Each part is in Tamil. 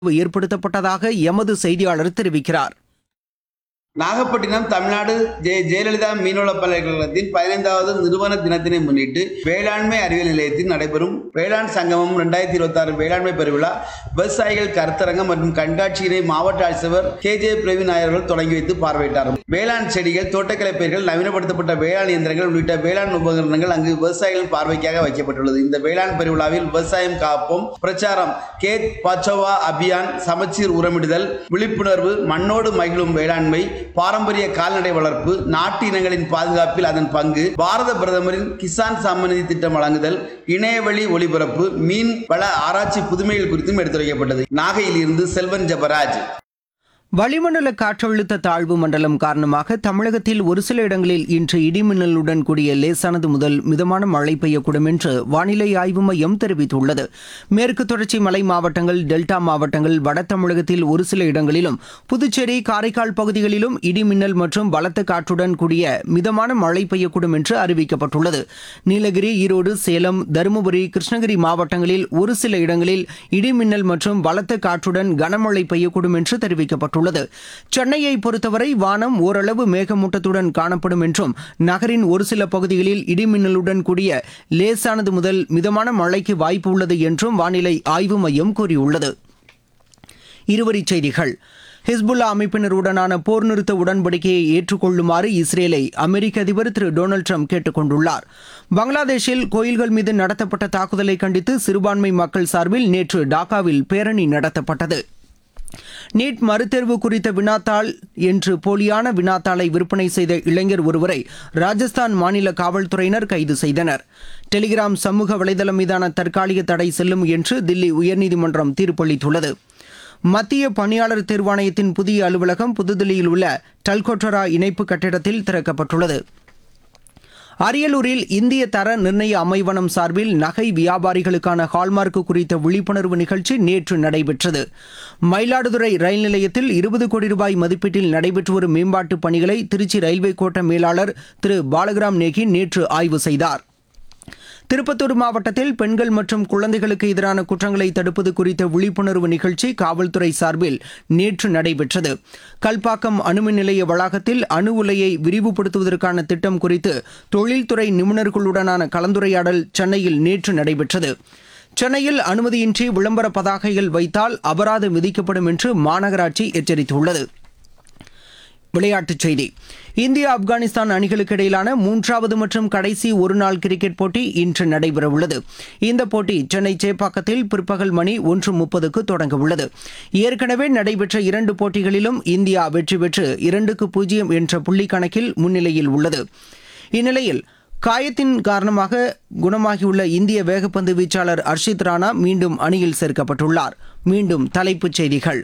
ஏற்படுத்தப்பட்டதாக எமது செய்தியாளர் தெரிவிக்கிறார் நாகப்பட்டினம் தமிழ்நாடு ஜெய ஜெயலலிதா மீன்வள பல்கலைக்கழகத்தின் பதினைந்தாவது நிறுவன தினத்தினை முன்னிட்டு வேளாண்மை அறிவியல் நிலையத்தில் நடைபெறும் வேளாண் சங்கமம் ரெண்டாயிரத்தி இருபத்தி ஆறு வேளாண்மை பெருவிழா விவசாயிகள் கருத்தரங்கம் மற்றும் கண்காட்சியினை மாவட்ட ஆட்சியர் கே ஜே பிரவீன் நாயர் அவர்கள் தொடங்கி வைத்து பார்வையிட்டார் வேளாண் செடிகள் தோட்டக்கலை பயிர்கள் நவீனப்படுத்தப்பட்ட வேளாண் இயந்திரங்கள் உள்ளிட்ட வேளாண் உபகரணங்கள் அங்கு விவசாயிகளின் பார்வைக்காக வைக்கப்பட்டுள்ளது இந்த வேளாண் பெருவிழாவில் விவசாயம் காப்போம் பிரச்சாரம் கேத் பச்சோவா அபியான் சமச்சீர் உரமிடுதல் விழிப்புணர்வு மண்ணோடு மகிழும் வேளாண்மை பாரம்பரிய கால்நடை வளர்ப்பு நாட்டு இனங்களின் பாதுகாப்பில் அதன் பங்கு பாரத பிரதமரின் கிசான் சம்மநிதி திட்டம் வழங்குதல் இணையவழி ஒளிபரப்பு மீன் வள ஆராய்ச்சி புதுமைகள் குறித்தும் எடுத்துரைக்கப்பட்டது நாகையில் இருந்து செல்வன் ஜபராஜ் வளிமண்டல காற்றழுத்த தாழ்வு மண்டலம் காரணமாக தமிழகத்தில் ஒரு சில இடங்களில் இன்று இடிமின்னலுடன் கூடிய லேசானது முதல் மிதமான மழை பெய்யக்கூடும் என்று வானிலை ஆய்வு மையம் தெரிவித்துள்ளது மேற்கு தொடர்ச்சி மலை மாவட்டங்கள் டெல்டா மாவட்டங்கள் வட தமிழகத்தில் ஒரு சில இடங்களிலும் புதுச்சேரி காரைக்கால் பகுதிகளிலும் இடிமின்னல் மற்றும் பலத்த காற்றுடன் கூடிய மிதமான மழை பெய்யக்கூடும் என்று அறிவிக்கப்பட்டுள்ளது நீலகிரி ஈரோடு சேலம் தருமபுரி கிருஷ்ணகிரி மாவட்டங்களில் ஒரு சில இடங்களில் இடிமின்னல் மற்றும் பலத்த காற்றுடன் கனமழை பெய்யக்கூடும் என்று தெரிவிக்கப்பட்டுள்ளது சென்னையை பொறுத்தவரை வானம் ஓரளவு மேகமூட்டத்துடன் காணப்படும் என்றும் நகரின் ஒரு சில பகுதிகளில் இடிமின்னலுடன் கூடிய லேசானது முதல் மிதமான மழைக்கு வாய்ப்பு உள்ளது என்றும் வானிலை ஆய்வு மையம் கூறியுள்ளது இருவரிச் செய்திகள் ஹிஸ்புல்லா அமைப்பினருடனான போர் நிறுத்த உடன்படிக்கையை ஏற்றுக்கொள்ளுமாறு இஸ்ரேலை அமெரிக்க அதிபர் திரு டொனால்டு ட்ரம்ப் கேட்டுக் கொண்டுள்ளார் பங்களாதேஷில் கோயில்கள் மீது நடத்தப்பட்ட தாக்குதலை கண்டித்து சிறுபான்மை மக்கள் சார்பில் நேற்று டாக்காவில் பேரணி நடத்தப்பட்டது நீட் மறுதேர்வு குறித்த வினாத்தாள் என்று போலியான வினாத்தாளை விற்பனை செய்த இளைஞர் ஒருவரை ராஜஸ்தான் மாநில காவல்துறையினர் கைது செய்தனர் டெலிகிராம் சமூக வலைதளம் மீதான தற்காலிக தடை செல்லும் என்று தில்லி உயர்நீதிமன்றம் தீர்ப்பளித்துள்ளது மத்திய பணியாளர் தேர்வாணையத்தின் புதிய அலுவலகம் புதுதில்லியில் உள்ள டல்கோட்டரா இணைப்பு கட்டிடத்தில் திறக்கப்பட்டுள்ளது அரியலூரில் இந்திய தர நிர்ணய அமைவனம் சார்பில் நகை வியாபாரிகளுக்கான ஹால்மார்க் குறித்த விழிப்புணர்வு நிகழ்ச்சி நேற்று நடைபெற்றது மயிலாடுதுறை ரயில் நிலையத்தில் இருபது கோடி ரூபாய் மதிப்பீட்டில் நடைபெற்று வரும் மேம்பாட்டுப் பணிகளை திருச்சி ரயில்வே கோட்ட மேலாளர் திரு பாலகிராம் நேகி நேற்று ஆய்வு செய்தார் திருப்பத்தூர் மாவட்டத்தில் பெண்கள் மற்றும் குழந்தைகளுக்கு எதிரான குற்றங்களை தடுப்பது குறித்த விழிப்புணர்வு நிகழ்ச்சி காவல்துறை சார்பில் நேற்று நடைபெற்றது கல்பாக்கம் அணுமின் நிலைய வளாகத்தில் அணு உலையை விரிவுபடுத்துவதற்கான திட்டம் குறித்து தொழில்துறை நிபுணர்களுடனான கலந்துரையாடல் சென்னையில் நேற்று நடைபெற்றது சென்னையில் அனுமதியின்றி விளம்பர பதாகைகள் வைத்தால் அபராதம் விதிக்கப்படும் என்று மாநகராட்சி எச்சரித்துள்ளது விளையாட்டுச் செய்தி இந்தியா ஆப்கானிஸ்தான் அணிகளுக்கு இடையிலான மூன்றாவது மற்றும் கடைசி ஒருநாள் கிரிக்கெட் போட்டி இன்று நடைபெறவுள்ளது இந்த போட்டி சென்னை சேப்பாக்கத்தில் பிற்பகல் மணி ஒன்று முப்பதுக்கு தொடங்க உள்ளது ஏற்கனவே நடைபெற்ற இரண்டு போட்டிகளிலும் இந்தியா வெற்றி பெற்று இரண்டுக்கு பூஜ்ஜியம் என்ற புள்ளி கணக்கில் முன்னிலையில் உள்ளது இந்நிலையில் காயத்தின் காரணமாக குணமாகியுள்ள இந்திய வேகப்பந்து வீச்சாளர் அர்ஷித் ராணா மீண்டும் அணியில் சேர்க்கப்பட்டுள்ளார் மீண்டும் தலைப்புச் செய்திகள்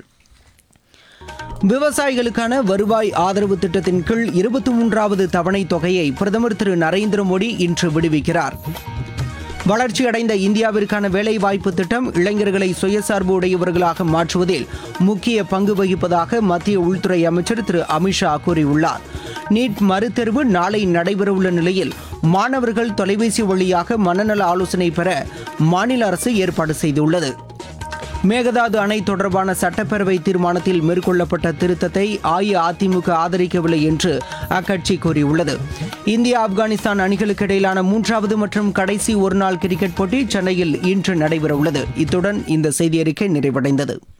விவசாயிகளுக்கான வருவாய் ஆதரவு திட்டத்தின் கீழ் இருபத்தி மூன்றாவது தவணை தொகையை பிரதமர் திரு நரேந்திர மோடி இன்று விடுவிக்கிறார் வளர்ச்சியடைந்த இந்தியாவிற்கான வேலைவாய்ப்பு திட்டம் இளைஞர்களை சுயசார்பு உடையவர்களாக மாற்றுவதில் முக்கிய பங்கு வகிப்பதாக மத்திய உள்துறை அமைச்சர் திரு அமித்ஷா கூறியுள்ளார் நீட் மறுதேர்வு நாளை நடைபெறவுள்ள நிலையில் மாணவர்கள் தொலைபேசி வழியாக மனநல ஆலோசனை பெற மாநில அரசு ஏற்பாடு செய்துள்ளது மேகதாது அணை தொடர்பான சட்டப்பேரவை தீர்மானத்தில் மேற்கொள்ளப்பட்ட திருத்தத்தை அஇஅதிமுக ஆதரிக்கவில்லை என்று அக்கட்சி கூறியுள்ளது இந்தியா ஆப்கானிஸ்தான் அணிகளுக்கு இடையிலான மூன்றாவது மற்றும் கடைசி ஒருநாள் கிரிக்கெட் போட்டி சென்னையில் இன்று நடைபெறவுள்ளது இத்துடன் இந்த செய்தி அறிக்கை நிறைவடைந்தது